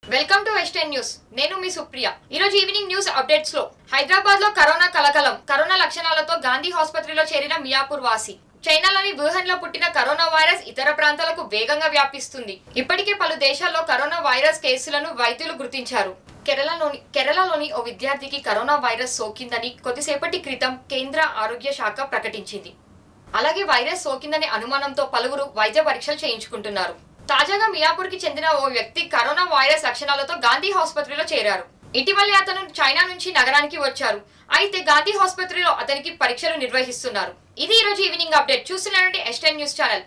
welcome to western news నేను మీ సుప్రియ ఈ రోజు ఈవినింగ్ న్యూస్ అప్డేట్స్ లో హైదరాబాద్ లో కరోనా కలకలం కరోనా లక్షణాలతో గాంధీ ఆసుపత్రిలో చేరిన మియాపూర్ వాసి చైనాలోని వుహాన్ లో పుట్టిన కరోనా వైరస్ ఇతర ప్రాంతాలకు వేగంగా వ్యాపిస్తుంది ఇప్పటికే పలు దేశాల్లో కరోనా వైరస్ కేసులను వైద్యులు గుర్తించారు కేరళలోని కేరళలోని ఓ విద్యార్థికి కరోనా వైరస్ సోకిందని కొద్దిసేపటి క్రితం కేంద్ర ఆరోగ్య శాఖ ప్రకటించింది అలాగే వైరస్ సోకిందనే అనుమానంతో పలువురు వైద్య పరీక్షలు చేయించుకుంటున్నారు తాజాగా మియాపూర్ కి చెందిన ఓ వ్యక్తి కరోనా వైరస్ లక్షణాలతో గాంధీ ఆసుపత్రిలో చేరారు ఇటీవలే అతను చైనా నుంచి నగరానికి వచ్చారు అయితే గాంధీ ఆసుపత్రిలో అతనికి పరీక్షలు నిర్వహిస్తున్నారు ఇది ఈ రోజు ఈవినింగ్ అప్డేట్ చూస్తున్నానంటే ఎస్టెన్ న్యూస్ ఛానల్